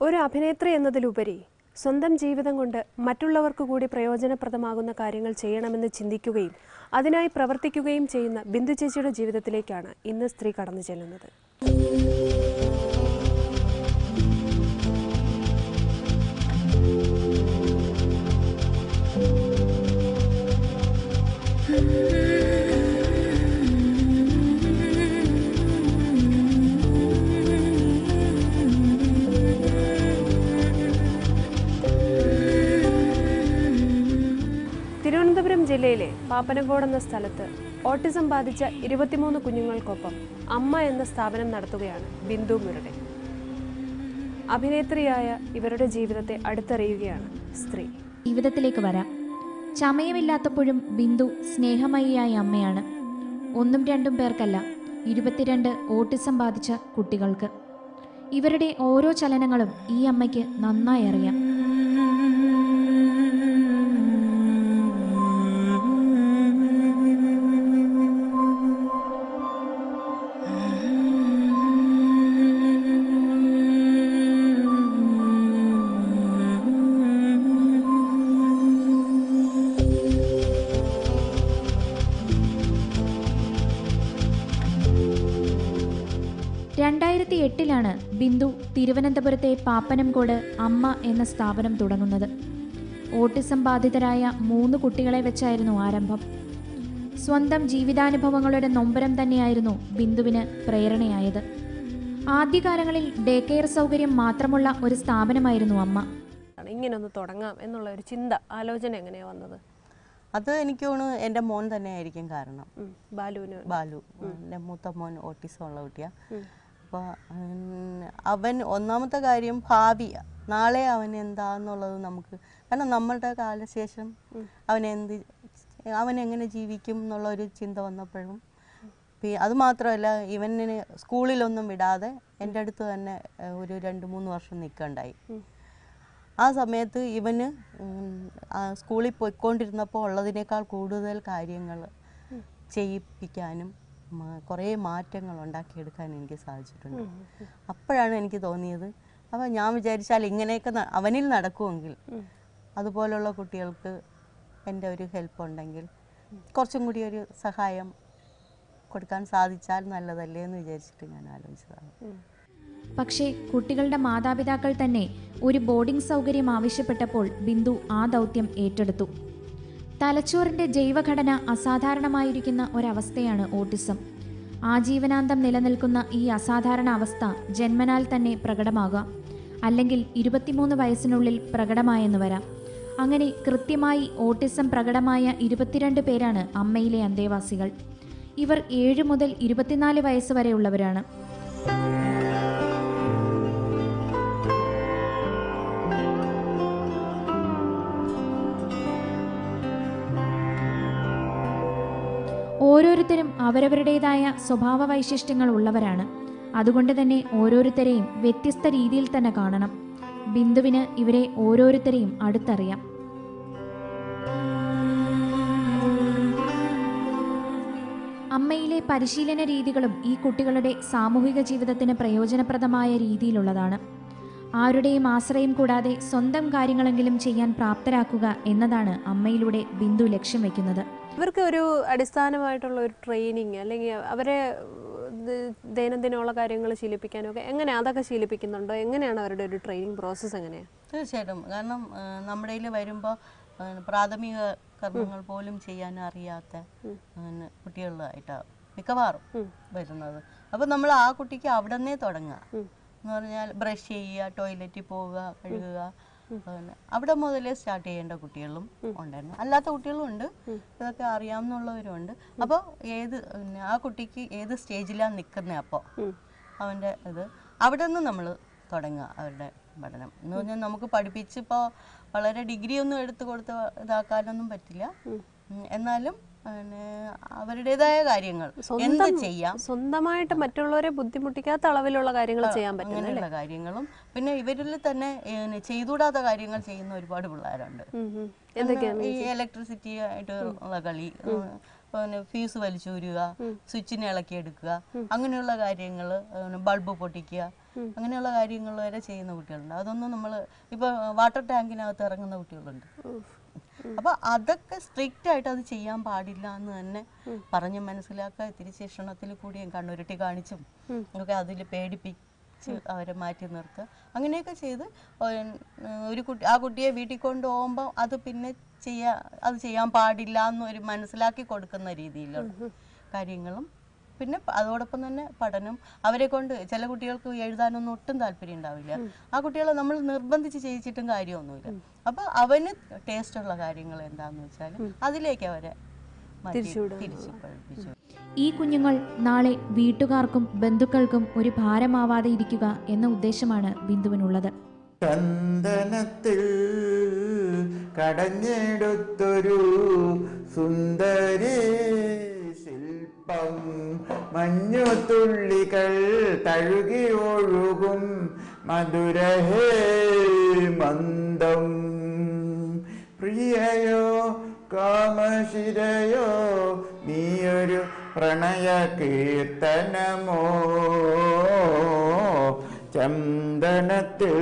ഒരു അഭിനേത്രി എന്നതിലുപരി സ്വന്തം ജീവിതം കൊണ്ട് മറ്റുള്ളവർക്ക് കൂടി പ്രയോജനപ്രദമാകുന്ന കാര്യങ്ങൾ ചെയ്യണമെന്ന് ചിന്തിക്കുകയും അതിനായി പ്രവർത്തിക്കുകയും ചെയ്യുന്ന ബിന്ദു ചേച്ചിയുടെ ജീവിതത്തിലേക്കാണ് ഇന്ന് സ്ത്രീ കടന്നു ചെല്ലുന്നത് തിരുവനന്തപുരം ജില്ലയിലെ പാപ്പനംകോട് എന്ന സ്ഥലത്ത് ഓട്ടിസം ബാധിച്ച ഇരുപത്തിമൂന്ന് കുഞ്ഞുങ്ങൾക്കൊപ്പം അമ്മ എന്ന സ്ഥാപനം നടത്തുകയാണ് ബിന്ദു മുരളി അഭിനേത്രിയായ ഇവരുടെ ജീവിതത്തെ അടുത്തറിയുകയാണ് സ്ത്രീ ജീവിതത്തിലേക്ക് വരാം ചമയമില്ലാത്തപ്പോഴും ബിന്ദു സ്നേഹമയിയായ അമ്മയാണ് ഒന്നും രണ്ടും പേർക്കല്ല ഇരുപത്തിരണ്ട് ഓട്ടിസം ബാധിച്ച കുട്ടികൾക്ക് ഇവരുടെ ഓരോ ചലനങ്ങളും ഈ അമ്മയ്ക്ക് നന്നായി അറിയാം രണ്ടായിരത്തി എട്ടിലാണ് ബിന്ദു തിരുവനന്തപുരത്തെ പാപ്പനംകോട് അമ്മ എന്ന സ്ഥാപനം തുടങ്ങുന്നത് ഓട്ടിസം ബാധിതരായ മൂന്ന് കുട്ടികളെ വെച്ചായിരുന്നു ആരംഭം സ്വന്തം ജീവിതാനുഭവങ്ങളുടെ നൊമ്പരം തന്നെയായിരുന്നു ബിന്ദുവിന് പ്രേരണയായത് ആദ്യകാലങ്ങളിൽ ഡേ കെയർ സൗകര്യം മാത്രമുള്ള ഒരു സ്ഥാപനമായിരുന്നു അമ്മ ഇങ്ങനെ ഒന്ന് തുടങ്ങാം എന്നുള്ള ഒരു ചിന്ത ആലോചന എങ്ങനെയാ വന്നത് അത് എനിക്ക് തോന്നുന്നു എൻ്റെ മോൻ തന്നെയായിരിക്കും കാരണം ഉം, ബാലുവിന് ബാലു എൻ്റെ മൂത്ത മോൻ ഓട്ടിസം ഉള്ള കുട്ടിയാണ് അപ്പോൾ അവൻ ഒന്നാമത്തെ കാര്യം ഭാവി നാളെ അവൻ എന്താന്നുള്ളത് നമുക്ക് കാരണം നമ്മളുടെ കാലശേഷം അവൻ എന്ത് അവൻ എങ്ങനെ ജീവിക്കും എന്നുള്ള ഒരു ചിന്ത വന്നപ്പോഴും പി- അത് മാത്രമല്ല ഇവന് സ്കൂളിലൊന്നും വിടാതെ എൻ്റെ അടുത്ത് തന്നെ ഏഹ്, ഒരു രണ്ട് മൂന്ന് വർഷം നിൽക്കണ്ടായി ആ സമയത്ത് ഇവന് ഉം, ആ സ്കൂളിൽ പോയിക്കൊണ്ടിരുന്നപ്പോൾ ഉള്ളതിനേക്കാൾ കൂടുതൽ കാര്യങ്ങൾ ചെയ്യിപ്പിക്കാനും മ- കുറേ മാറ്റങ്ങൾ ഉണ്ടാക്കിയെടുക്കാനും എനിക്ക് സാധിച്ചിട്ടുണ്ട് അപ്പോഴാണ് എനിക്ക് തോന്നിയത് അപ്പോൾ ഞാൻ വിചാരിച്ചാൽ ഇങ്ങനെയൊക്കെ ന- അവനിൽ നടക്കുമെങ്കിൽ അതുപോലുള്ള കുട്ടികൾക്ക് എൻ്റെ ഒരു ഹെൽപ്പ് ഉണ്ടെങ്കിൽ കുറച്ചും കൂടി ഒരു സഹായം കൊടുക്കാൻ സാധിച്ചാൽ നല്ലതല്ലേ എന്ന് വിചാരിച്ചിട്ട് ഞാൻ ആലോചിച്ചതാണ് പക്ഷേ കുട്ടികളുടെ മാതാപിതാക്കൾ തന്നെ ഒരു ബോർഡിംഗ് സൗകര്യം ആവശ്യപ്പെട്ടപ്പോൾ ബിന്ദു ആ ദൗത്യം ഏറ്റെടുത്തു തലച്ചോറിന്റെ ജൈവഘടന അസാധാരണമായിരിക്കുന്ന ഒരവസ്ഥയാണ് ഓട്ടിസം ആജീവനാന്തം നിലനിൽക്കുന്ന ഈ അസാധാരണ അവസ്ഥ ജന്മനാൽ തന്നെ പ്രകടമാകാം അല്ലെങ്കിൽ ഇരുപത്തിമൂന്ന് വയസ്സിനുള്ളിൽ പ്രകടമായെന്ന് വരാം അങ്ങനെ കൃത്യമായി ഓട്ടിസം പ്രകടമായ ഇരുപത്തിരണ്ട് പേരാണ് അമ്മയിലെ അന്തേവാസികൾ ഇവർ ഏഴ് മുതൽ ഇരുപത്തിനാല് വയസ്സ് വരെയുള്ളവരാണ് ഓരോരുത്തരും അവരവരുടേതായ സ്വഭാവ വൈശിഷ്ട്യങ്ങൾ ഉള്ളവരാണ് അതുകൊണ്ട് തന്നെ ഓരോരുത്തരെയും വ്യത്യസ്ത രീതിയിൽ തന്നെ കാണണം ബിന്ദുവിന് ഇവരെ ഓരോരുത്തരെയും അടുത്തറിയാം അമ്മയിലെ പരിശീലന രീതികളും ഈ കുട്ടികളുടെ സാമൂഹിക ജീവിതത്തിന് പ്രയോജനപ്രദമായ രീതിയിലുള്ളതാണ് ആരുടെയും ആശ്രയം കൂടാതെ സ്വന്തം കാര്യങ്ങളെങ്കിലും ചെയ്യാൻ പ്രാപ്തരാക്കുക എന്നതാണ് അമ്മയിലൂടെ ബിന്ദു ലക്ഷ്യം വെക്കുന്നത് ഇവർക്ക് ഒരു അടിസ്ഥാനമായിട്ടുള്ള ഒരു ട്രെയിനിങ് അല്ലെങ്കിൽ അവരെ ഇത് ദൈനംദിനമുള്ള കാര്യങ്ങൾ ശീലിപ്പിക്കാനൊക്കെ എങ്ങനെ അതൊക്കെ ശീലിപ്പിക്കുന്നുണ്ടോ എങ്ങനെയാണ് അവരുടെ ഒരു ട്രെയിനിങ് പ്രോസസ്സ് എങ്ങനെയാണ് തീർച്ചയായിട്ടും കാരണം ആ, നമ്മുടെ കയ്യിൽ വരുമ്പോൾ പ്രാഥമിക കർമ്മങ്ങൾ പോലും ചെയ്യാൻ അറിയാത്ത പിന്നെ കുട്ടികളായിട്ടാണ് മിക്കവാറും വരുന്നത് അപ്പോൾ നമ്മൾ ആ കുട്ടിക്ക് അവിടെ നിന്നേ തുടങ്ങുക എന്ന് പറഞ്ഞാൽ ബ്രഷ് ചെയ്യുക ടോയ്ലറ്റിൽ പോവുക കഴുകുക പിന്നെ അവിടെ മുതലേ സ്റ്റാർട്ട് ചെയ്യേണ്ട കുട്ടികളും ഉണ്ടായിരുന്നു അല്ലാത്ത കുട്ടികളും ഉണ്ട് ഇതൊക്കെ അറിയാവുന്നവരും ഉണ്ട് അപ്പോൾ ഏത് പിന്നെ ആ കുട്ടിക്ക് ഏത് സ്റ്റേജിലാണ് നിൽക്കുന്നത് അപ്പോൾ അവൻ്റെ ഇത് അവിടെ നിന്ന് നമ്മൾ തുടങ്ങുക അവരുടെ പഠനം എന്ന് പറഞ്ഞാൽ നമുക്ക് പഠിപ്പിച്ച് ഇപ്പോൾ വളരെ ഡിഗ്രി ഒന്നും എടുത്തു കൊടുത്ത് ഇതാക്കാനൊന്നും പറ്റില്ല ഉം, എന്നാലും പിന്നെ അവരുടേതായ കാര്യങ്ങൾ എന്ത് ചെയ്യാം സ്വന്തമായിട്ട് മറ്റുള്ളവരെ ബുദ്ധിമുട്ടിക്കാത്ത അളവിലുള്ള കാര്യങ്ങൾ ചെയ്യാൻ പറ്റും അങ്ങനെയുള്ള കാര്യങ്ങളും പിന്നെ ഇവരിൽ തന്നെ ഏഹ്, ചെയ്തുകൂടാത്ത കാര്യങ്ങൾ ചെയ്യുന്ന ഒരുപാട് പിള്ളേരുണ്ട് ഉം, ഉം. എന്തൊക്കെയാണ് ഈ ഇലക്ട്രിസിറ്റി ആയിട്ട് ഉള്ള കളി ഉം, പിന്നെ ഫ്യൂസ് വലിച്ചൂരുക സ്വിച്ചിനെ ഇളക്കിയെടുക്കുക അങ്ങനെയുള്ള കാര്യങ്ങൾ ബൾബ് പൊട്ടിക്കുക അങ്ങനെയുള്ള കാര്യങ്ങൾ വരെ ചെയ്യുന്ന കുട്ടികളുണ്ട് അതൊന്നും നമ്മൾ ഇപ്പോൾ വാട്ടർ ടാങ്കിനകത്ത് ഇറങ്ങുന്ന കുട്ടികളുണ്ട് അപ്പോൾ അതൊക്കെ സ്ട്രിക്റ്റ് ആയിട്ട് അത് ചെയ്യാൻ പാടില്ല എന്ന് തന്നെ പറഞ്ഞ് മനസ്സിലാക്കുക ഇത്തിരി ശിക്ഷണത്തിൽ കൂടിയും കണ്ണുരുട്ടി കാണിച്ചും ഒക്കെ അതിൽ പേടിപ്പിച്ച് അവരെ മാറ്റി നിർത്തുക അങ്ങനെയൊക്കെ ചെയ്ത് ഒരു- ഒരു കുട്ടി ആ കുട്ടിയെ വീട്ടിൽ കൊണ്ടുപോകുമ്പോൾ അത് പിന്നെ ചെയ്യാ അത് ചെയ്യാൻ പാടില്ല എന്നൊരു മനസ്സിലാക്കി കൊടുക്കുന്ന രീതിയിലുള്ള കാര്യങ്ങളും പിന്നെ പ- അതോടൊപ്പം തന്നെ പഠനം അവരെ കൊണ്ട് ചില കുട്ടികൾക്ക് എഴുതാനൊന്നും ഒട്ടും താല്പര്യം ഉണ്ടാവില്ല ആ കുട്ടികളെ നമ്മൾ നിർബന്ധിച്ച് ചെയ്യിച്ചിട്ടും കാര്യമൊന്നുമില്ല അപ്പൊ അവന് ടേസ്റ്റ് ഉള്ള കാര്യങ്ങൾ എന്താന്ന് വെച്ചാൽ അതിലേക്ക് അവരെ മാറ്റി തിരിച്ചു പഠിപ്പിച്ചു ഈ കുഞ്ഞുങ്ങൾ നാളെ വീട്ടുകാർക്കും ബന്ധുക്കൾക്കും ഒരു ഭാരമാവാതെ ഇരിക്കുക എന്ന ഉദ്ദേശമാണ് ബിന്ദുവിനുള്ളത് ചന്ദനത്തിൽ കടഞ്ഞെടുത്തൊരു സുന്ദരി ശില്പം മഞ്ഞുതുള്ളികൾ തഴുകി ഒഴുകും മധുരഹേ മന്ദം പ്രിയയോ കാമശിരയോ നീയൊരു പ്രണയ കീർത്തനമോ ചന്ദനത്തിൽ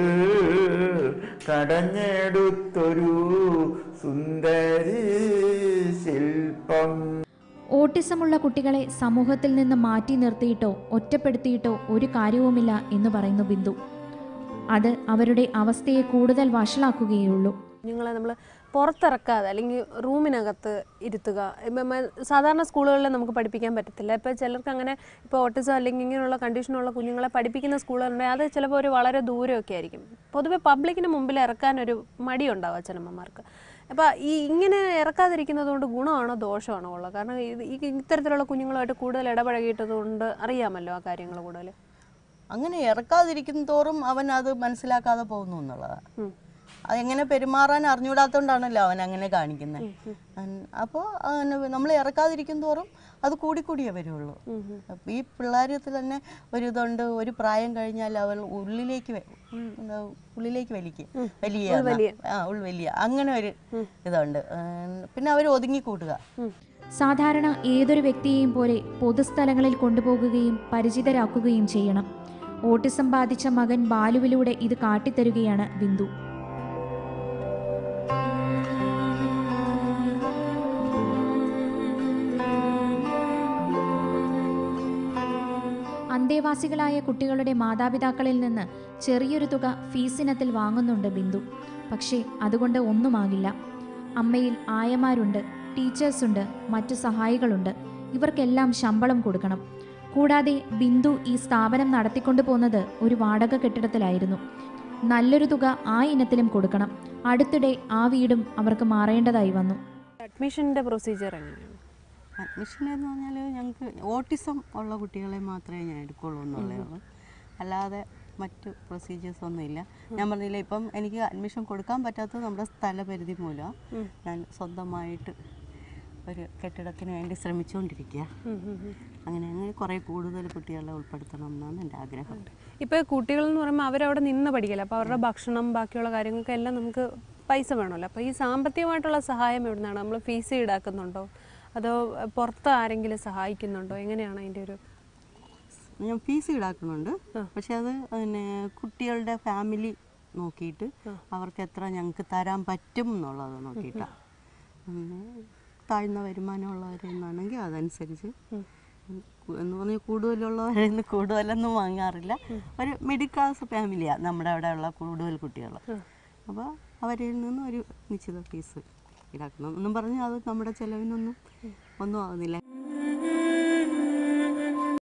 കടഞ്ഞെടുത്തൊരു സുന്ദരി ശില്പം ഓട്ടിസമുള്ള കുട്ടികളെ സമൂഹത്തിൽ നിന്ന് മാറ്റി നിർത്തിയിട്ടോ ഒറ്റപ്പെടുത്തിയിട്ടോ ഒരു കാര്യവുമില്ല എന്ന് പറയുന്നു ബിന്ദു അത് അവരുടെ അവസ്ഥയെ കൂടുതൽ വഷളാക്കുകയുള്ളൂ കുഞ്ഞുങ്ങളെ നമ്മൾ പുറത്തിറക്കാതെ അല്ലെങ്കിൽ റൂമിനകത്ത് ഇരുത്തുക ഇപ്പം മ- സാധാരണ സ്കൂളുകളിൽ നമുക്ക് പഠിപ്പിക്കാൻ പറ്റത്തില്ല ഇപ്പോൾ ചിലർക്ക് അങ്ങനെ ഇപ്പോൾ ഓട്ടിസം അല്ലെങ്കിൽ ഇങ്ങനെയുള്ള കണ്ടീഷനുള്ള കുഞ്ഞുങ്ങളെ പഠിപ്പിക്കുന്ന സ്കൂളുകളുണ്ടെങ്കിൽ അത് ചിലപ്പോൾ ഒരു വളരെ ദൂരമൊക്കെ ആയിരിക്കും പൊതുവെ പബ്ലിക്കിന് മുമ്പിൽ ഇറക്കാനൊരു മടിയുണ്ടാവും അച്ഛനമ്മമാർക്ക് അപ്പോൾ ഈ ഇങ്ങനെ ഇറക്കാതിരിക്കുന്നത് കൊണ്ട് ഗുണമാണോ ദോഷമാണോ ഉള്ളത് കാരണം ഇത് ഈ ഇത്തരത്തിലുള്ള കുഞ്ഞുങ്ങളുമായിട്ട് കൂടുതൽ ഇടപഴകിയിട്ടത് കൊണ്ട് അറിയാമല്ലോ ആ കാര്യങ്ങൾ കൂടുതൽ അങ്ങനെ ഇറക്കാതിരിക്കും തോറും അവൻ അത് മനസ്സിലാക്കാതെ പോകുന്നു എന്നുള്ളതാണ് അതെങ്ങനെ പെരുമാറാൻ അറിഞ്ഞുകൂടാത്തോണ്ടാണല്ലോ അവൻ അങ്ങനെ കാണിക്കുന്നത് അപ്പോൾ നമ്മൾ ഇറക്കാതിരിക്കും തോറും അത് കൂടിക്കൂടിയേ വരുള്ളൂ അപ്പോൾ ഈ പിള്ളേരത്തിൽ തന്നെ ഒരു ഇതുണ്ട് ഒരു പ്രായം കഴിഞ്ഞാൽ അവൾ ഉള്ളിലേക്ക് വെ- ഉൾ- എന്താ, ഉള്ളിലേക്ക് വലിക്കും വലിയ ആ ഉൾവലിയ അങ്ങനെ ഒരു ഇതുണ്ട് ഉം, പിന്നെ അവർ ഒതുങ്ങിക്കൂടുക സാധാരണ ഏതൊരു വ്യക്തിയെയും പോലെ പൊതുസ്ഥലങ്ങളിൽ കൊണ്ടുപോകുകയും പരിചിതരാക്കുകയും ചെയ്യണം ഓട്ടിസം ബാധിച്ച മകൻ ബാലുവിലൂടെ ഇത് കാട്ടിത്തരുകയാണ് ബിന്ദു അന്തേവാസികളായ കുട്ടികളുടെ മാതാപിതാക്കളിൽ നിന്ന് ചെറിയൊരു തുക ഫീസിനത്തിൽ വാങ്ങുന്നുണ്ട് ബിന്ദു പക്ഷേ അതുകൊണ്ട് ഒന്നുമാകില്ല അമ്മയിൽ ആയമാരുണ്ട് ടീച്ചേഴ്സുണ്ട് മറ്റു സഹായികളുണ്ട് ഇവർക്കെല്ലാം ശമ്പളം കൊടുക്കണം കൂടാതെ ബിന്ദു ഈ സ്ഥാപനം നടത്തിക്കൊണ്ടു പോകുന്നത് ഒരു വാടക കെട്ടിടത്തിലായിരുന്നു നല്ലൊരു തുക ആ ഇനത്തിലും കൊടുക്കണം അടുത്തിടെ ആ വീടും അവർക്ക് മാറേണ്ടതായി വന്നു അഡ്മിഷൻ്റെ പ്രൊസീജിയർ എങ്ങനെയാണ് അഡ്മിഷൻ എന്ന് പറഞ്ഞാൽ ഞങ്ങൾക്ക് ഓട്ടിസം ഉള്ള കുട്ടികളെ മാത്രമേ ഞാൻ എടുക്കുള്ളൂ എന്നുള്ളതാണ് അല്ലാതെ മറ്റ് പ്രൊസീജിയേഴ്സ് ഒന്നുമില്ല ഞാൻ പറഞ്ഞില്ല ഇപ്പം എനിക്ക് അഡ്മിഷൻ കൊടുക്കാൻ പറ്റാത്തത് നമ്മുടെ സ്ഥലപരിധി മൂലം ഞാൻ സ്വന്തമായിട്ട് ഒരു കെട്ടിടത്തിന് വേണ്ടി ശ്രമിച്ചുകൊണ്ടിരിക്കുക അങ്ങനെ അങ്ങനെ കുറേ കൂടുതൽ കുട്ടികളെ ഉൾപ്പെടുത്തണം എന്നാണ് എൻ്റെ ആഗ്രഹം ഇപ്പോൾ കുട്ടികൾ എന്ന് പറയുമ്പോൾ അവരവിടെ നിന്ന് പഠിക്കില്ല അപ്പോൾ അവരുടെ ഭക്ഷണം ബാക്കിയുള്ള കാര്യങ്ങൾക്കെല്ലാം നമുക്ക് പൈസ വേണമല്ലോ അപ്പോൾ ഈ സാമ്പത്തികമായിട്ടുള്ള സഹായം എവിടുന്നാണ് നമ്മൾ ഫീസ് ഈടാക്കുന്നുണ്ടോ അതോ അഹ്, പുറത്ത് ആരെങ്കിലും സഹായിക്കുന്നുണ്ടോ എങ്ങനെയാണ് അതിൻ്റെ ഒരു ഞാൻ ഫീസ് ഈടാക്കുന്നുണ്ട് പക്ഷെ അത് പിന്നെ കുട്ടികളുടെ ഫാമിലി നോക്കിയിട്ട് അവർക്ക് എത്ര ഞങ്ങൾക്ക് തരാൻ പറ്റും എന്നുള്ളത് നോക്കിയിട്ടാണ് താഴ്ന്ന വരുമാനമുള്ളവരെന്നാണെങ്കിൽ അതനുസരിച്ച് കു- എന്ന് പറഞ്ഞാൽ കൂടുതലുള്ളവരിൽ നിന്ന് കൂടുതലൊന്നും വാങ്ങാറില്ല ഒരു മിഡിൽ ക്ലാസ് ഫാമിലിയാണ് നമ്മുടെ അവിടെ ഉള്ള കൂടുതൽ കുട്ടികൾ അപ്പോൾ അവരിൽ നിന്ന് ഒരു നിശ്ചിത ഫീസ് ഈടാക്കണം എന്നും പറഞ്ഞാൽ അത് നമ്മുടെ ചിലവിനൊന്നും ഒന്നും ആവുന്നില്ല